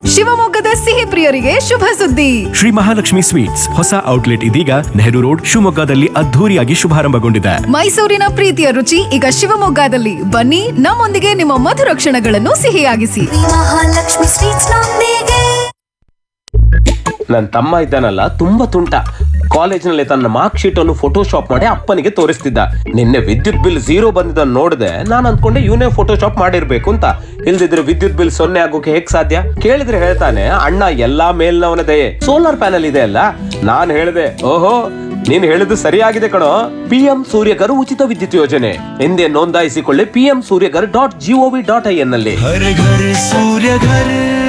ಶಿವಮೊಗ್ಗದ ಸಿಹಿ ಪ್ರಿಯರಿಗೆ ಶುಭ ಸುದ್ದಿ ಶ್ರೀ ಮಹಾಲಕ್ಷ್ಮಿ ಸ್ವೀಟ್ಸ್ ಹೊಸ ಔಟ್ಲೆಟ್ ಇದೀಗ ನೆಹರು ರೋಡ್ ಶಿವಮೊಗ್ಗದಲ್ಲಿ ಅದ್ಧೂರಿಯಾಗಿ ಶುಭಾರಂಭಗೊಂಡಿದೆ ಮೈಸೂರಿನ ಪ್ರೀತಿಯ ರುಚಿ ಈಗ ಶಿವಮೊಗ್ಗದಲ್ಲಿ ಬನ್ನಿ ನಮ್ಮೊಂದಿಗೆ ನಿಮ್ಮ ಮಧುರ ಕ್ಷಣಗಳನ್ನು ಸಿಹಿಯಾಗಿಸಿ ಮಹಾಲಕ್ಷ್ಮಿ ಸ್ವೀಟ್ಸ್ ನೊಂದಿಗೆ ನನ್ನ ತಮ್ಮ ಇದ್ದಾನಲ್ಲ ತುಂಬಾ ತುಂಟ ಕಾಲೇಜಿನಲ್ಲಿ ತನ್ನ ಮಾರ್ಕ್ ಶೀಟ್ ಅನ್ನು ಫೋಟೋಶಾಪ್ ಮಾಡಿ ಅಪ್ಪನಿಗೆ ತೋರಿಸ್ತಿದ್ದ ನಿನ್ನೆ ವಿದ್ಯುತ್ ಬಿಲ್ ಝೀರೋ ಬಂದಿದ್ದನ್ನು ನೋಡಿದೆ ನಾನು ಅನ್ಕೊಂಡೆ ಇವನೇ ಫೋಟೋಶಾಪ್ ಮಾಡಿರ್ಬೇಕು ಅಂತ ಇಲ್ದಿದ್ರೆ ವಿದ್ಯುತ್ ಬಿಲ್ ಸೊನ್ನೆ ಆಗೋಕೆ ಹೇಗ್ ಸಾಧ್ಯ ಕೇಳಿದ್ರೆ ಹೇಳ್ತಾನೆ ಅಣ್ಣ ಎಲ್ಲಾ ಮೇಲ್ನವನ ದಯೆ ಸೋಲಾರ್ ಪ್ಯಾನಲ್ ಇದೆ ಅಲ್ಲ ನಾನ್ ಹೇಳಿದೆ ಓಹೋ ನೀನ್ ಹೇಳಿದ್ದು ಸರಿಯಾಗಿದೆ ಕಣೋ ಪಿಎಂ ಸೂರ್ಯಕರ್ ಉಚಿತ ವಿದ್ಯುತ್ ಯೋಜನೆ ಹಿಂದೆ ನೋಂದಾಯಿಸಿಕೊಳ್ಳಿ PM Suryaghar dot gov dot I N ನಲ್ಲಿ ಹರ ಘರ ಸೂರ್ಯ ಘರ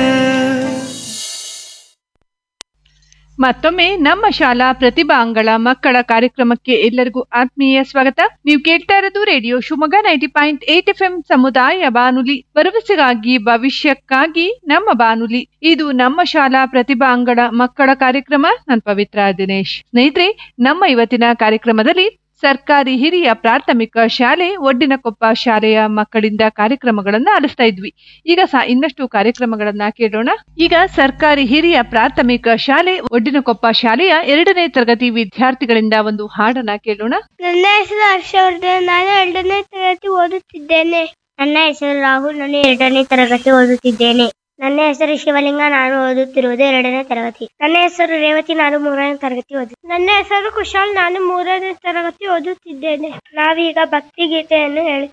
ಮತ್ತೊಮ್ಮೆ ನಮ್ಮ ಶಾಲಾ ಪ್ರತಿಭಾಂಗಳ ಮಕ್ಕಳ ಕಾರ್ಯಕ್ರಮಕ್ಕೆ ಎಲ್ಲರಿಗೂ ಆತ್ಮೀಯ ಸ್ವಾಗತ ನೀವು ಕೇಳ್ತಾ ಇರೋದು radio Shivamogga ninety point eight F M ಸಮುದಾಯ ಬಾನುಲಿ ಭರವಸೆಗಾಗಿ ಭವಿಷ್ಯಕ್ಕಾಗಿ ನಮ್ಮ ಬಾನುಲಿ ಇದು ನಮ್ಮ ಶಾಲಾ ಪ್ರತಿಭಾಂಗಳ ಮಕ್ಕಳ ಕಾರ್ಯಕ್ರಮ ನಾನು ಪವಿತ್ರ ದಿನೇಶ್ ಸ್ನೇಹಿತರೆ ನಮ್ಮ ಇವತ್ತಿನ ಕಾರ್ಯಕ್ರಮದಲ್ಲಿ ಸರ್ಕಾರಿ ಹಿರಿಯ ಪ್ರಾಥಮಿಕ ಶಾಲೆ ಒಡ್ಡಿನಕೊಪ್ಪ ಶಾಲೆಯ ಮಕ್ಕಳಿಂದ ಕಾರ್ಯಕ್ರಮಗಳನ್ನ ಆಲಿಸ್ತಾ ಇದ್ವಿ ಈಗ ಸಹ ಇನ್ನಷ್ಟು ಕಾರ್ಯಕ್ರಮಗಳನ್ನ ಕೇಳೋಣ ಈಗ ಸರ್ಕಾರಿ ಹಿರಿಯ ಪ್ರಾಥಮಿಕ ಶಾಲೆ ಒಡ್ಡಿನಕೊಪ್ಪ ಶಾಲೆಯ ಎರಡನೇ ತರಗತಿ ವಿದ್ಯಾರ್ಥಿಗಳಿಂದ ಒಂದು ಹಾಡನ್ನ ಕೇಳೋಣ ನನ್ನ ಹೆಸರು ಹರ್ಷವರ್ಧನ್ ನಾನು ಎರಡನೇ ತರಗತಿ ಓದುತ್ತಿದ್ದೇನೆ ನನ್ನ ಹೆಸರು ರಾಹುಲ್ ನಾನು ಎರಡನೇ ತರಗತಿ ಓದುತ್ತಿದ್ದೇನೆ ನನ್ನ ಹೆಸರು ಶಿವಲಿಂಗ ನಾನು ಓದುತ್ತಿರುವುದು ಎರಡನೇ ತರಗತಿ ನನ್ನ ಹೆಸರು ರೇವತಿ ನಾನು ಮೂರನೇ ತರಗತಿ ಓದು ನನ್ನ ಹೆಸರು ಕುಶಾಲ್ ನಾನು ಮೂರನೇ ತರಗತಿ ಓದುತ್ತಿದ್ದೇನೆ ನಾವೀಗ ಭಕ್ತಿ ಗೀತೆಯನ್ನು ಹೇಳಿ